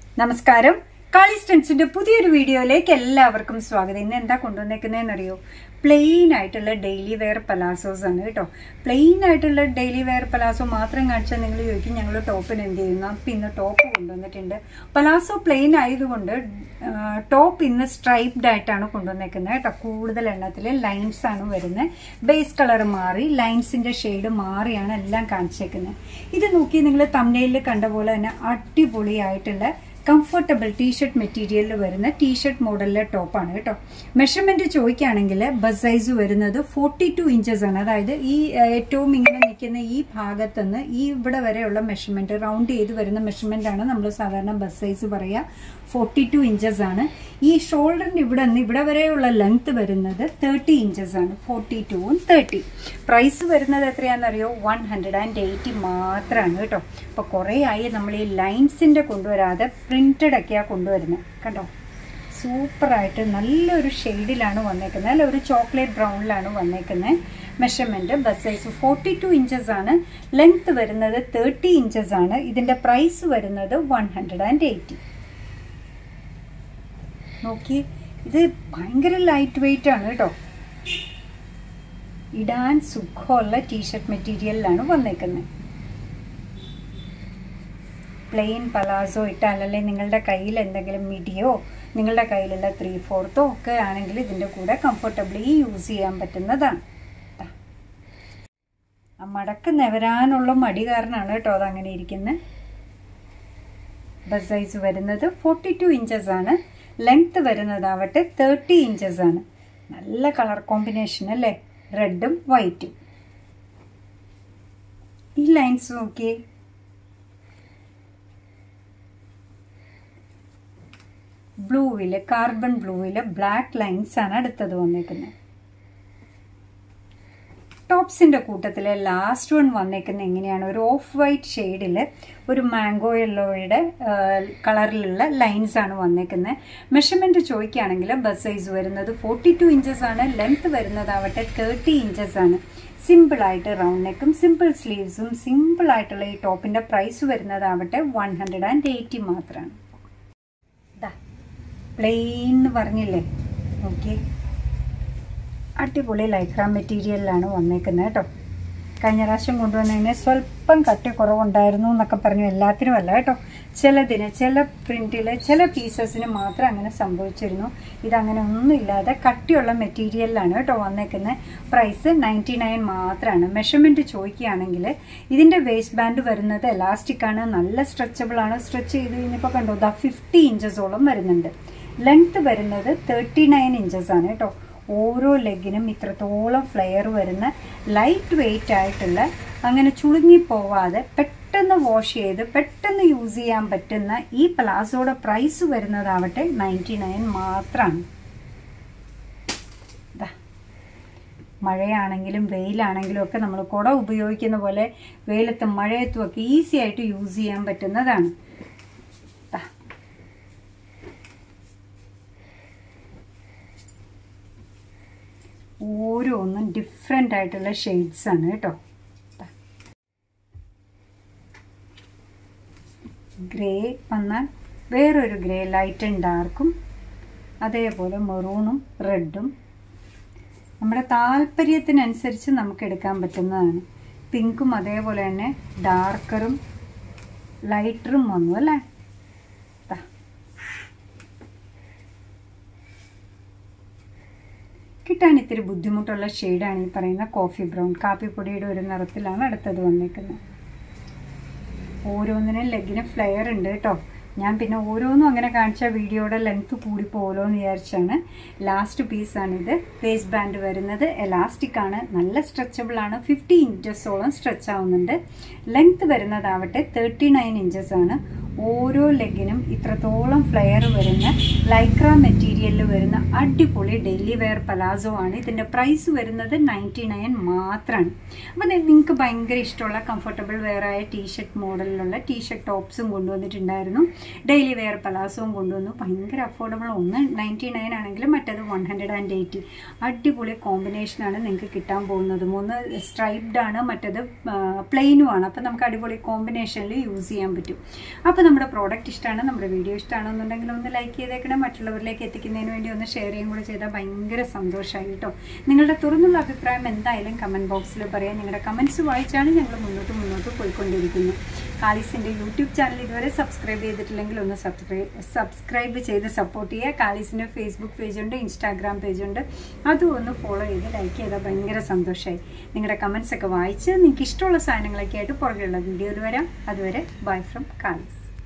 നമസ്കാരം കാളി സ്റ്റൻസിന്റെ പുതിയൊരു വീഡിയോയിലേക്ക് എല്ലാവർക്കും സ്വാഗതം ഇന്ന് എന്താ കൊണ്ടുവന്നേക്കുന്നതെന്നറിയോ പ്ലെയിൻ ആയിട്ടുള്ള ഡെയിലി വെയർ പലാസോസ് ആണ് കേട്ടോ പ്ലെയിൻ ആയിട്ടുള്ള ഡെയിലി വെയർ പലാസോ മാത്രം കാണിച്ചാൽ നിങ്ങൾ ചോദിക്കും ഞങ്ങൾ ടോപ്പിന് എന്ത് ചെയ്യുന്നു അപ്പം ഇന്ന് ടോപ്പ് കൊണ്ടുവന്നിട്ടുണ്ട് പലാസോ പ്ലെയിൻ ആയതുകൊണ്ട് ടോപ്പ് ഇന്ന് സ്ട്രൈപ്ഡ് ആയിട്ടാണ് കൊണ്ടുവന്നേക്കുന്നത് കേട്ടോ കൂടുതൽ എണ്ണത്തിൽ ലൈൻസ് ആണ് വരുന്നത് ബേസ് കളർ മാറി ലൈൻസിന്റെ ഷെയ്ഡ് മാറിയാണ് എല്ലാം കാണിച്ചേക്കുന്നത് ഇത് നോക്കി നിങ്ങൾ തമിഴിൽ കണ്ട പോലെ തന്നെ അടിപൊളിയായിട്ടുള്ള കംഫർട്ടബിൾ ടീഷർട്ട് മെറ്റീരിയലിൽ വരുന്ന ടീഷർട്ട് മോഡലിലെ ടോപ്പാണ് കേട്ടോ മെഷർമെന്റ് ചോദിക്കുകയാണെങ്കിൽ ബസ് സൈസ് വരുന്നത് ഫോർട്ടി ടു ഇഞ്ചസ് ആണ് അതായത് ഈ ഏഹ്, ഏറ്റവും ഇങ്ങനെ നിൽക്കുന്ന ഈ ഭാഗത്തുനിന്ന് ഈ ഇവിടെ വരെയുള്ള മെഷർമെന്റ് റൗണ്ട് ചെയ്ത് വരുന്ന മെഷർമെന്റ് ആണ് നമ്മൾ സാധാരണ ബസ് സൈസ് പറയുക ഫോർട്ടി ടു ഇഞ്ചസ് ആണ് ഈ ഷോൾഡറിന് ഇവിടെ നിന്ന് ഇവിടെ വരെയുള്ള ലെങ്ത് വരുന്നത് തേർട്ടി ഇഞ്ചസ് ആണ് ഫോർട്ടി ടുവും തേർട്ടി പ്രൈസ് വരുന്നത് എത്രയാണെന്നറിയോ വൺ ഹൺഡ്രഡ് ആൻഡ് എയ്റ്റി മാത്രമാണ് കേട്ടോ അപ്പോൾ കുറേ ആയി നമ്മൾ ഈ ലൈൻസിൻ്റെ കൊണ്ടുവരാതെ പ്രിന്റഡ് ഒക്കെയാണ് കൊണ്ടുവരുന്നത് കണ്ടോ സൂപ്പറായിട്ട് നല്ലൊരു ഷെയ്ഡിലാണ് വന്നേക്കുന്നത് അല്ല ഒരു ചോക്ലേറ്റ് ബ്രൗണിലാണ് വന്നേക്കുന്നത് measurement bust size forty two inches ആണ് ലെങ്ത് വരുന്നത് തേർട്ടി ഇഞ്ചസ് ആണ് ഇതിൻ്റെ പ്രൈസ് വരുന്നത് വൺ ഹൺഡ്രഡ് ആൻഡ് എയ്റ്റി നോക്കി ഇത് ഭയങ്കര ലൈറ്റ് വെയിറ്റ് ആണ് കേട്ടോ ഇടാൻ സുഖമുള്ള ടീഷർട്ട് മെറ്റീരിയലിലാണ് വന്നേക്കുന്നത് പ്ലെയിൻ പലാസോ ഇട്ടാലല്ലേ നിങ്ങളുടെ കയ്യിൽ എന്തെങ്കിലും മിഡിയോ നിങ്ങളുടെ കയ്യിലുള്ള ത്രീ ഫോർത്തോ ഒക്കെ ആണെങ്കിൽ ഇതിൻ്റെ കൂടെ കംഫർട്ടബിളി യൂസ് ചെയ്യാൻ പറ്റുന്നതാണ് ദാ. ആ മടക്ക് നിവരാനുള്ള മടി കാരണമാണ് കേട്ടോ അതങ്ങനെ ഇരിക്കുന്നത് ബസ് സൈസ് വരുന്നത് ഫോർട്ടി ടു ഇഞ്ചസ് ആണ് ലെങ്ത് വരുന്നതാവട്ടെ തേർട്ടി ഇഞ്ചസ് ആണ് നല്ല കളർ കോമ്പിനേഷൻ അല്ലേ റെഡും വൈറ്റും ഈ ലൈൻസ് നോക്കിയേ ബ്ലൂവില് കാർബൺ ബ്ലൂവില് ബ്ലാക്ക് ലൈൻസ് ആണ് അടുത്തത് വന്നേക്കുന്നത് ടോപ്സിന്റെ കൂട്ടത്തിലെ ലാസ്റ്റ് വൺ വന്നേക്കുന്നത് എങ്ങനെയാണ് ഒരു ഓഫ് വൈറ്റ് ഷെയ്ഡിൽ ഒരു മാംഗോ യെല്ലോയുടെ കളറിലുള്ള ലൈൻസ് ആണ് വന്നേക്കുന്നത് മെഷർമെന്റ് ചോദിക്കുകയാണെങ്കിൽ ബസ് സൈസ് വരുന്നത് ഫോർട്ടി ടു ഇഞ്ചസ് ആണ് ലെങ്ത് വരുന്നതാവട്ടെ തേർട്ടി ഇഞ്ചസ് ആണ് സിമ്പിൾ ആയിട്ട് റൗണ്ട് നെക്കും സിമ്പിൾ സ്ലീവ്സും സിമ്പിൾ ആയിട്ടുള്ള ഈ ടോപ്പിന്റെ പ്രൈസ് വരുന്നതാവട്ടെ വൺ ഹൺഡ്രഡ് ആൻഡ് എയ്റ്റി മാത്രമാണ് പ്ലെയിൻ എന്ന് പറഞ്ഞില്ലേ ഓക്കെ അടിപൊളി ലൈക്ര മെറ്റീരിയലിലാണ് വന്നേക്കുന്നത് കേട്ടോ കഴിഞ്ഞ പ്രാവശ്യം കൊണ്ടുവന്നതിന് സ്വല്പം കട്ടി കുറവുണ്ടായിരുന്നു എന്നൊക്കെ പറഞ്ഞു എല്ലാത്തിനും അല്ല കേട്ടോ ചിലതിന് ചില പ്രിന്റിൽ ചില പീസസിന് മാത്രം അങ്ങനെ സംഭവിച്ചിരുന്നു ഇതങ്ങനെ ഒന്നുമില്ലാതെ കട്ടിയുള്ള മെറ്റീരിയലിലാണ് കേട്ടോ വന്നേക്കുന്നത് പ്രൈസ് നയൻറ്റി നയൻ മാത്രമാണ് മെഷർമെൻറ്റ് ചോദിക്കുകയാണെങ്കിൽ ഇതിൻ്റെ വേസ്റ്റ് ബാൻഡ് വരുന്നത് എലാസ്റ്റിക് ആണ് നല്ല സ്ട്രെച്ചബിൾ ആണ് സ്ട്രെച്ച് ചെയ്ത് കഴിഞ്ഞപ്പോൾ കണ്ടോ ദാ ഫിഫ്റ്റി ഇഞ്ചസോളം വരുന്നുണ്ട് ലെങ്ത് വരുന്നത് തേർട്ടി നയൻ ഇഞ്ചസ് ആണ് കേട്ടോ ഓരോ ലെഗിനും ഇത്രത്തോളം ഫ്ലെയർ വരുന്ന ലൈറ്റ് വെയിറ്റ് ആയിട്ടുള്ള അങ്ങനെ ചുളുങ്ങി പോവാതെ പെട്ടെന്ന് വാഷ് ചെയ്ത് പെട്ടെന്ന് യൂസ് ചെയ്യാൻ പറ്റുന്ന ഈ പ്ലാസോയുടെ പ്രൈസ് വരുന്നതാവട്ടെ നയൻറ്റി നയൻ മാത്രമാണ് മഴയാണെങ്കിലും വെയിലാണെങ്കിലും ഒക്കെ നമ്മൾ കുട ഉപയോഗിക്കുന്ന പോലെ വെയിലത്തും മഴയത്തും ഒക്കെ ഈസി ആയിട്ട് യൂസ് ചെയ്യാൻ പറ്റുന്നതാണ് ദാ. ഓരോന്നും ഡിഫറെൻ്റ് ആയിട്ടുള്ള ഷെയ്ഡ്സ് ആണ് കേട്ടോ ഗ്രേ വന്നാൽ വേറൊരു ഗ്രേ ലൈറ്റ് ആൻഡ് ഡാർക്കും അതേപോലെ മെറൂണും റെഡും നമ്മുടെ താല്പര്യത്തിനനുസരിച്ച് നമുക്ക് എടുക്കാൻ പറ്റുന്നതാണ് പിങ്കും അതേപോലെ തന്നെ ഡാർക്കറും ലൈറ്ററും വന്നു അല്ലേ ദാ. കിട്ടാൻ ഇത്തിരി ബുദ്ധിമുട്ടുള്ള ഷെയ്ഡാണ് ഈ പറയുന്ന കോഫി ബ്രൗൺ കാപ്പിപ്പൊടിയുടെ ഒരു നിറത്തിലാണ് അടുത്തത് വന്നേക്കുന്നത് ഓരോന്നിനും ലെഗിന് ഫ്ലെയർ ഉണ്ട് കേട്ടോ ഞാൻ പിന്നെ ഓരോന്നും അങ്ങനെ കാണിച്ച വീഡിയോയുടെ ലെങ്ത് കൂടി പോകുമല്ലോ എന്ന് വിചാരിച്ചാണ് ലാസ്റ്റ് പീസാണിത് വേസ്റ്റ് ബാൻഡ് വരുന്നത് എലാസ്റ്റിക് ആണ് നല്ല സ്ട്രെച്ചബിൾ ആണ് ഫിഫ്റ്റി ഇഞ്ചസോളം സ്ട്രെച്ച് ആവുന്നുണ്ട് ലെങ്ത് വരുന്നതാവട്ടെ തേർട്ടി നയൻ ഇഞ്ചസ് ആണ് ഓരോ ലെഗിനും ഇത്രത്തോളം ഫ്ലെയർ വരുന്ന ലൈക്ര മെറ്റീരിയലിൽ വരുന്ന അടിപൊളി ഡെയിലി വെയർ പലാസോ ആണ് ഇതിൻ്റെ പ്രൈസ് വരുന്നത് നയൻറ്റി നയൻ മാത്രമാണ് അപ്പോൾ നിങ്ങൾക്ക് ഭയങ്കര ഇഷ്ടമുള്ള കംഫർട്ടബിൾ വെയറായ ടീഷർട്ട് മോഡലിലുള്ള ടീഷർട്ട് ടോപ്സും കൊണ്ടുവന്നിട്ടുണ്ടായിരുന്നു ഡെയിലി വെയർ പലാസവും കൊണ്ടുവന്നു ഭയങ്കര അഫോർഡബിൾ ഒന്ന് നയൻറ്റി നയൻ ആണെങ്കിലും മറ്റേത് വൺ ഹൺഡ്രഡ് ആൻഡ് എയ്റ്റി അടിപൊളി കോമ്പിനേഷനാണ് നിങ്ങൾക്ക് കിട്ടാൻ പോകുന്നതും ഒന്ന് സ്ട്രൈപ്ഡ് ആണ് മറ്റേത് പ്ലെയിനും ആണ് അപ്പം നമുക്ക് അടിപൊളി കോമ്പിനേഷനിൽ യൂസ് ചെയ്യാൻ പറ്റും അപ്പോൾ നമ്മുടെ പ്രോഡക്റ്റ് ഇഷ്ടമാണ് നമ്മുടെ വീഡിയോ ഇഷ്ടമാണെന്നുണ്ടെങ്കിൽ ഒന്ന് ലൈക്ക് ചെയ്തേക്കണം മറ്റുള്ളവരിലേക്ക് എത്തിക്കുന്നതിന് വേണ്ടി ഒന്ന് ഷെയർ ചെയ്യും കൂടെ ചെയ്താൽ ഭയങ്കര സന്തോഷമായി കേട്ടോ നിങ്ങളുടെ തുറന്നുള്ള അഭിപ്രായം എന്തായാലും കമൻറ്റ് ബോക്സിൽ പറയാം നിങ്ങളുടെ കമൻറ്റ്സ് വായിച്ചാണ് ഞങ്ങൾ മുന്നോട്ട് മുന്നോട്ട് പോയിക്കൊണ്ടിരിക്കുന്നത് കാളീസിൻ്റെ യൂട്യൂബ് ചാനൽ ഇതുവരെ സബ്സ്ക്രൈബ് ചെയ്തിട്ടില്ലെങ്കിൽ ഒന്ന് സബ്സ്ക്രൈബ് സബ്സ്ക്രൈബ് ചെയ്ത് സപ്പോർട്ട് ചെയ്യുക കാളീസിൻ്റെ ഫേസ്ബുക്ക് പേജുണ്ട് ഇൻസ്റ്റാഗ്രാം പേജുണ്ട് അതും ഒന്ന് ഫോളോ ചെയ്ത് ലൈക്ക് ചെയ്താൽ ഭയങ്കര സന്തോഷമായി നിങ്ങളുടെ കമൻസ് ഒക്കെ വായിച്ച് നിങ്ങൾക്ക് ഇഷ്ടമുള്ള സാധനങ്ങളൊക്കെ ആയിട്ട് പുറകെയുള്ള വീഡിയോയിൽ വരാം അതുവരെ ബൈ ഫ്രം കാളീസ്